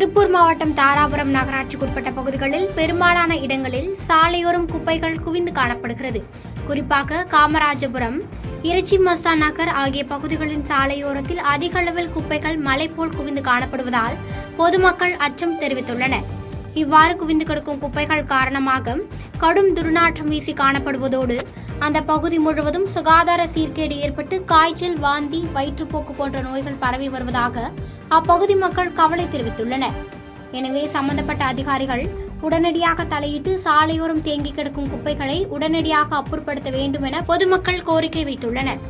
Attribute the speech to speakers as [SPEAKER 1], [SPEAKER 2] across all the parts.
[SPEAKER 1] திருப்பூர் மாவட்டம் தாராபுரம் நகராட்சிக்குட்பட்ட பகுதிகளில் பெரும்பாலான இடங்களில் சாலையோரம் குப்பைகள் குவிந்து காணப்படுகிறது குறிப்பாக காமராஜபுரம் இறைச்சி மஸ்தா நகர் ஆகிய பகுதிகளின் சாலையோரத்தில் அதிக அளவில் குப்பைகள் மலை போல் குவிந்து காணப்படுவதால் பொதுமக்கள் அச்சம் தெரிவித்துள்ளனர் இவ்வாறு குவிந்து கிடக்கும் குப்பைகள் காரணமாக கடும் துர்நாற்றம் வீசி காணப்படுவதோடு அந்த பகுதி முழுவதும் சுகாதார சீர்கேடு ஏற்பட்டு காய்ச்சல் வாந்தி வயிற்றுப்போக்கு போன்ற நோய்கள் பரவி வருவதாக அப்பகுதி மக்கள் கவலை தெரிவித்துள்ளனர் எனவே சம்பந்தப்பட்ட அதிகாரிகள் உடனடியாக தலையிட்டு சாலையோரம் தேங்கி கிடக்கும் குப்பைகளை உடனடியாக அப்புறப்படுத்த வேண்டும் என பொதுமக்கள் கோரிக்கை வைத்துள்ளனர்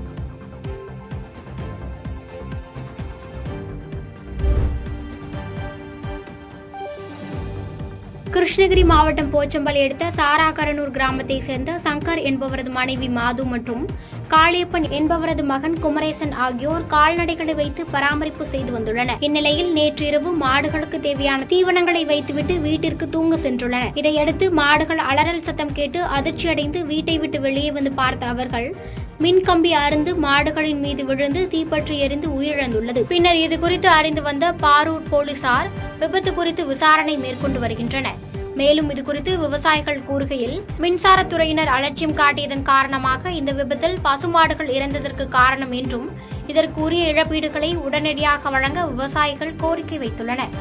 [SPEAKER 1] கிருஷ்ணகிரி மாவட்டம் போச்சம்பள்ளி அடுத்த சாராகரனூர் கிராமத்தை சேர்ந்த சங்கர் என்பவரது மனைவி மாது மற்றும் காளியப்பன் என்பவரது மகன் குமரேசன் ஆகியோர் கால்நடைகளை வைத்து பராமரிப்பு செய்து வந்துள்ளனர் இந்நிலையில் நேற்று இரவு மாடுகளுக்கு தேவையான தீவனங்களை வைத்துவிட்டு வீட்டிற்கு தூங்க சென்றுள்ளனர் இதையடுத்து மாடுகள் அலறல் சத்தம் கேட்டு அதிர்ச்சியடைந்து வீட்டை விட்டு வெளியே வந்து பார்த்த அவர்கள் மின்கம்பி அருந்து மாடுகளின் மீது விழுந்து தீப்பற்றி எரிந்து உயிரிழந்துள்ளது பின்னர் இது குறித்து அறிந்து வந்த பாரூர் போலீசார் விபத்து குறித்து விசாரணை மேற்கொண்டு வருகின்றனர் மேலும் இது குறித்து விவசாயிகள் கூறுகையில் மின்சாரத்துறையினர் அலட்சியம் காட்டியதன் காரணமாக இந்த விபத்தில் பசுமாடுகள் இறந்ததற்கு காரணம் என்றும் இதற்கு உரிய இழப்பீடுகளை உடனடியாக வழங்க விவசாயிகள் கோரிக்கை வைத்துள்ளனர்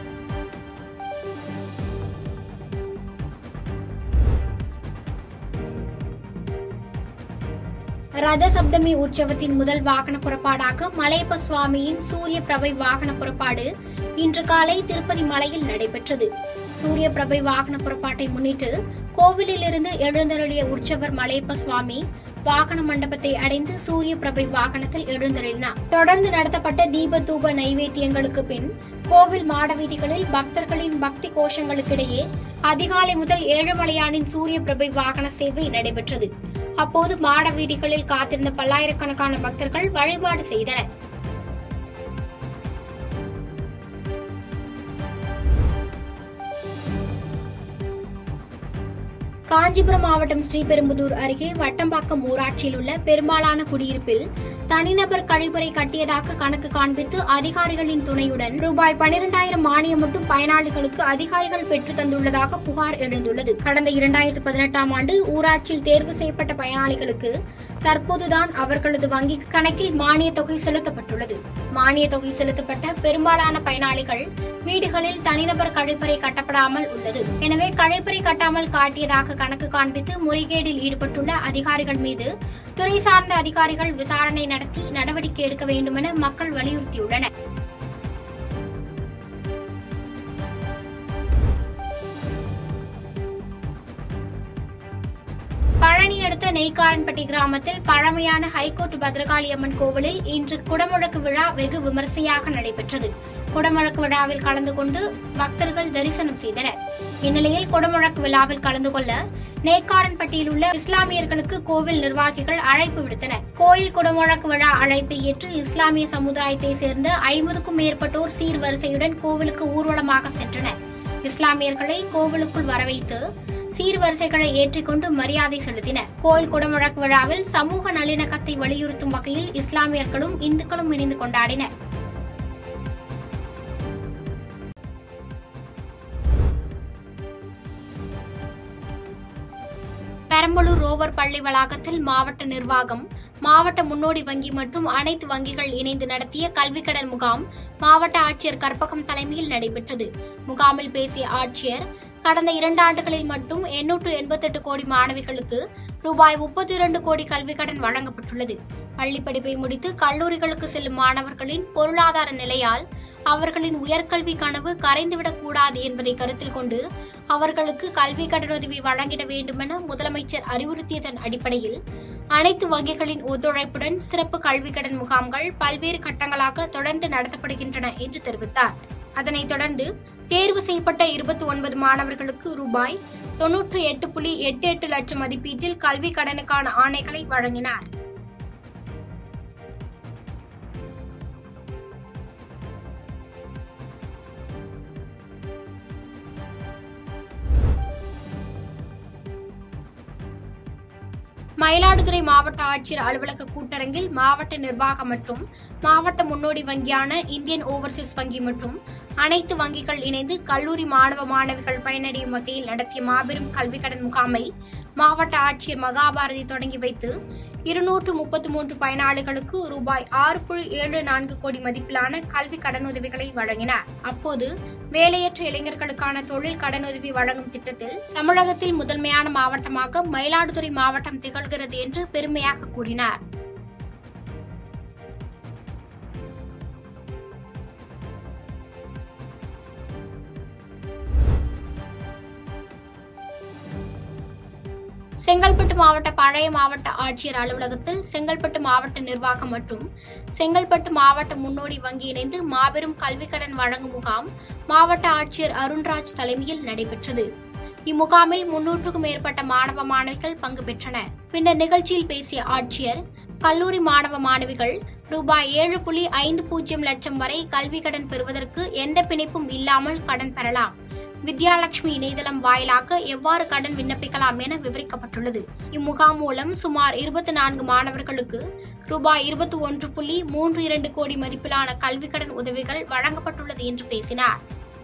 [SPEAKER 1] ரத சப்தமி உற்சவத்தின் முதல் வாகன புறப்பாடாக மலையப்ப சுவாமியின் சூரிய பிரபை வாகன புறப்பாடு இன்று காலை திருப்பதி மலையில் நடைபெற்றது சூரிய பிரபை வாகன புறப்பாட்டை முன்னிட்டு கோவிலிலிருந்து எழுந்தருளிய உற்சவர் மலையப்ப சுவாமி வாகன மண்டபத்தை அடைந்து சூரிய பிரபை வாகனத்தில் எழுந்தருளினார் தொடர்ந்து நடத்தப்பட்ட தீப தூப நைவேத்தியங்களுக்கு பின் கோவில் மாடவீதிகளில் பக்தர்களின் பக்தி கோஷங்களுக்கிடையே அதிகாலை முதல் ஏழுமலையானின் சூரிய பிரபை வாகன சேவை நடைபெற்றது அப்போது மாட வீதிகளில் காத்திருந்த பல்லாயிரக்கணக்கான பக்தர்கள் வழிபாடு செய்தனர் காஞ்சிபுரம் மாவட்டம் ஸ்ரீபெரும்புதூர் அருகே வட்டம்பாக்கம் ஊராட்சியில் உள்ள பெரும்பாலான குடியிருப்பில் தனிநபர் கழிப்பறை கட்டியதாக கணக்கு காண்பித்து அதிகாரிகளின் துணையுடன் ரூபாய் பனிரெண்டாயிரம் மானியம் மட்டும் பயனாளிகளுக்கு அதிகாரிகள் பெற்று தந்துள்ளதாக புகார் எழுந்துள்ளது கடந்த இரண்டாயிரத்து பதினெட்டாம் ஆண்டு ஊராட்சியில் தேர்வு செய்யப்பட்ட பயனாளிகளுக்கு தற்போதுதான் அவர்களது வங்கி கணக்கில் மானிய தொகை செலுத்தப்பட்டுள்ளது மானிய தொகை செலுத்தப்பட்ட பெரும்பாலான பயனாளிகள் வீடுகளில் தனிநபர் கழிப்பறை கட்டப்படாமல் உள்ளது எனவே கழிப்பறை கட்டாமல் காட்டியதாக கணக்கு காண்பித்து முறைகேடில் ஈடுபட்டுள்ள அதிகாரிகள் மீது துறை சார்ந்த அதிகாரிகள் விசாரணை நடத்தி நடவடிக்கை எடுக்க வேண்டுமென மக்கள் வலியுறுத்தியுள்ளனர் பழனி அடுத்த நெய்க்காரன்பட்டி கிராமத்தில் பழமையான ஹைகோர்ட் பத்ரகாளி அம்மன் கோவிலில் இன்று குடமுழக்கு விழா வெகு விமரிசையாக நடைபெற்றது குடமுழக்கு விழாவில் கலந்து கொண்டு பக்தர்கள் தரிசனம் செய்தனர் இந்நிலையில் குடமுழக்கு விழாவில் கலந்து கொள்ள நேக்காரன்பட்டியில் உள்ள இஸ்லாமியர்களுக்கு கோவில் நிர்வாகிகள் அழைப்பு விடுத்தனர் கோயில் குடமுழக்கு விழா அழைப்பை ஏற்று இஸ்லாமிய சமுதாயத்தை சேர்ந்த ஐம்பதுக்கும் மேற்பட்டோர் சீர்வரிசையுடன் கோவிலுக்கு ஊர்வலமாக சென்றனர் இஸ்லாமியர்களை கோவிலுக்குள் வரவைத்து சீர்வரிசைகளை ஏற்றிக்கொண்டு மரியாதை செலுத்தினர் கோயில் குடமுழக்கு விழாவில் சமூக நல்லிணக்கத்தை வலியுறுத்தும் வகையில் இஸ்லாமியர்களும் இந்துக்களும் இணைந்து கொண்டாடினர் பெரம்பலூர் ரோவர் பள்ளி வளாகத்தில் மாவட்ட நிர்வாகம் மாவட்ட முன்னோடி வங்கி மற்றும் அனைத்து வங்கிகள் இணைந்து நடத்திய கல்விக்கடன் முகாம் மாவட்ட ஆட்சியர் கற்பகம் தலைமையில் நடைபெற்றது முகாமில் பேசிய ஆட்சியர் கடந்த இரண்டு ஆண்டுகளில் மட்டும் எண்ணூற்று எண்பத்தெட்டு கோடி மாணவிகளுக்கு ரூபாய் முப்பத்தி இரண்டு கோடி கல்விக்கடன் வழங்கப்பட்டுள்ளது பள்ளி படிப்பை முடித்து கல்லூரிகளுக்கு செல்லும் மாணவர்களின் பொருளாதார நிலையால் அவர்களின் உயர்கல்வி கனவு கரைந்துவிடக் கூடாது என்பதை கருத்தில் கொண்டு அவர்களுக்கு கல்வி கடனுதவி வழங்கிட வேண்டுமென முதலமைச்சர் அறிவுறுத்தியதன் அடிப்படையில் அனைத்து வங்கிகளின் ஒத்துழைப்புடன் சிறப்பு கல்வி கடன் முகாம்கள் பல்வேறு கட்டங்களாக தொடர்ந்து நடத்தப்படுகின்றன என்று தெரிவித்தார் அதனைத் தொடர்ந்து தேர்வு செய்யப்பட்ட இருபத்தி ஒன்பது மாணவர்களுக்கு ரூபாய் தொன்னூற்று எட்டு புள்ளி எட்டு எட்டு லட்சம் மதிப்பீட்டில் கல்வி கடனுக்கான ஆணைகளை வழங்கினார் மயிலாடுதுறை மாவட்ட ஆட்சியர் அலுவலக கூட்டரங்கில் மாவட்ட நிர்வாகம் மற்றும் மாவட்ட முன்னோடி வங்கியான இந்தியன் ஓவர்சீஸ் வங்கி மற்றும் அனைத்து வங்கிகள் இணைந்து கல்லூரி மாணவ மாணவிகள் பயனடையும் வகையில் நடத்திய மாபெரும் கல்வி கடன் முகாமை மாவட்ட ஆட்சியர் மகாபாரதி தொடங்கி வைத்து இருநூற்று முப்பத்து மூன்று பயனாளிகளுக்கு ரூபாய் ஆறு புள்ளி ஏழு நான்கு கோடி மதிப்பிலான கல்வி கடனுதவிகளை வழங்கினார் அப்போது வேலையற்ற இளைஞர்களுக்கான தொழில் கடனுதவி வழங்கும் திட்டத்தில் தமிழகத்தில் முதன்மையான மாவட்டமாக மயிலாடுதுறை மாவட்டம் திகழ்கிறது என்று பெருமையாக கூறினார் செங்கல்பட்டு மாவட்ட பழைய மாவட்ட ஆட்சியர் அலுவலகத்தில் செங்கல்பட்டு மாவட்ட நிர்வாகம் மற்றும் செங்கல்பட்டு மாவட்ட முன்னோடி வங்கி இணைந்து மாபெரும் கல்விக் கடன் வழங்கும் முகாம் மாவட்ட ஆட்சியர் அருண்ராஜ் தலைமையில் நடைபெற்றது இம்முகாமில் முன்னூற்றுக்கும் மேற்பட்ட மாணவ மாணவிகள் பங்கு பெற்றனர் பின்னர் நிகழ்ச்சியில் பேசிய ஆட்சியர் கல்லூரி மாணவ மாணவிகள் ரூபாய் ஏழு புள்ளி ஐந்து பூஜ்ஜியம் லட்சம் வரை கல்வி கடன் பெறுவதற்கு எந்த பிணைப்பும் இல்லாமல் கடன் பெறலாம் வித்யாலட்சுமி இணையதளம் வாயிலாக எவ்வாறு கடன் விண்ணப்பிக்கலாம் என விவரிக்கப்பட்டுள்ளது இம்முகாம் மூலம் சுமார் இருபத்தி நான்கு மாணவர்களுக்கு ரூபாய் இருபத்தி ஒன்று புள்ளி மூன்று இரண்டு கோடி மதிப்பிலான கல்வி கடன் உதவிகள் வழங்கப்பட்டுள்ளது என்று பேசினார்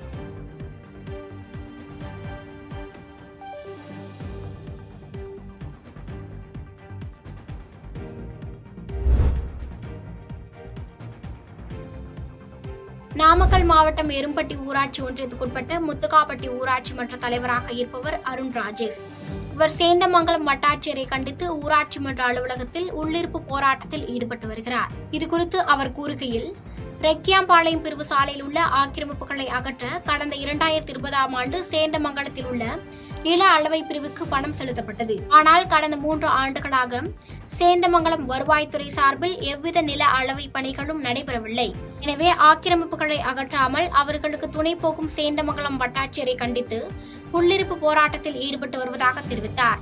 [SPEAKER 1] நாமக்கல் மாவட்டம் எரும்பட்டி ஊராட்சி ஒன்றியத்துக்குட்பட்ட முத்துக்காப்பட்டி ஊராட்சி மன்ற தலைவராக இருப்பவர் அருண் ராஜேஷ் இவர் சேந்தமங்கலம் வட்டாட்சியரை கண்டித்து ஊராட்சி மன்ற அலுவலகத்தில் உள்ளிருப்பு போராட்டத்தில் ஈடுபட்டு வருகிறார் இதுகுறித்து அவர் கூறுகையில் ரெக்கியாம்பாளையம் பிரிவு சாலையில் உள்ள ஆக்கிரமிப்புகளை அகற்ற கடந்த இரண்டாயிரத்தி இருபதாம் ஆண்டு சேந்தமங்கலத்தில் உள்ள நில அளவை பிரிவுக்கு பணம் செலுத்தப்பட்டது ஆனால் கடந்த மூன்று ஆண்டுகளாக சேந்தமங்கலம் வருவாய்த்துறை சார்பில் எவ்வித நில அளவை பணிகளும் நடைபெறவில்லை எனவே ஆக்கிரமிப்புகளை அகற்றாமல் அவர்களுக்கு துணை போகும் சேந்தமங்கலம் வட்டாட்சியரை கண்டித்து உள்ளிருப்பு போராட்டத்தில் ஈடுபட்டு வருவதாக தெரிவித்தார்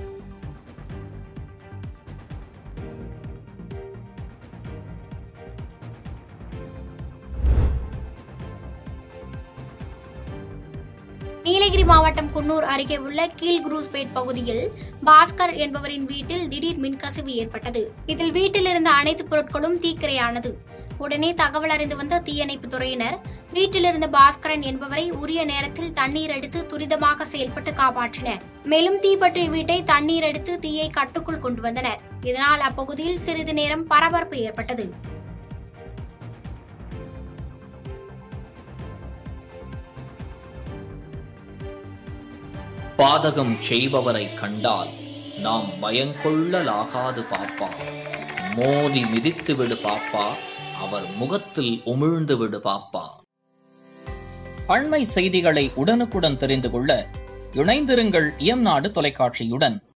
[SPEAKER 1] நீலகிரி மாவட்டம் குன்னூர் அருகே உள்ள கீழ் குரூஸ்பேட் பகுதியில் பாஸ்கர் என்பவரின் வீட்டில் திடீர் மின்கசிவு ஏற்பட்டது இதில் வீட்டில் இருந்த அனைத்து பொருட்களும் தீக்கிரையானது உடனே தகவல் அறிந்து வந்த தீயணைப்பு துறையினர் வீட்டிலிருந்த பாஸ்கரன் என்பவரை உரிய நேரத்தில் தண்ணீர் எடுத்து துரிதமாக செயல்பட்டு காப்பாற்றினர் மேலும் தீப்பற்றிய வீட்டை தண்ணீர் எடுத்து தீயை கட்டுக்குள் கொண்டு வந்தனர் இதனால் அப்பகுதியில் சிறிது நேரம் பரபரப்பு ஏற்பட்டது
[SPEAKER 2] பாதகம் செய்பவரை கண்டால் நாம் பயங்கொள்ளலாகாது பாப்பா மோதி மிதித்து விடு பாப்பா அவர் முகத்தில் உமிழ்ந்து விடு பாப்பா அண்மை செய்திகளை உடனுக்குடன் தெரிந்து கொள்ள இணைந்திருங்கள் இயம்நாடு தொலைக்காட்சியுடன்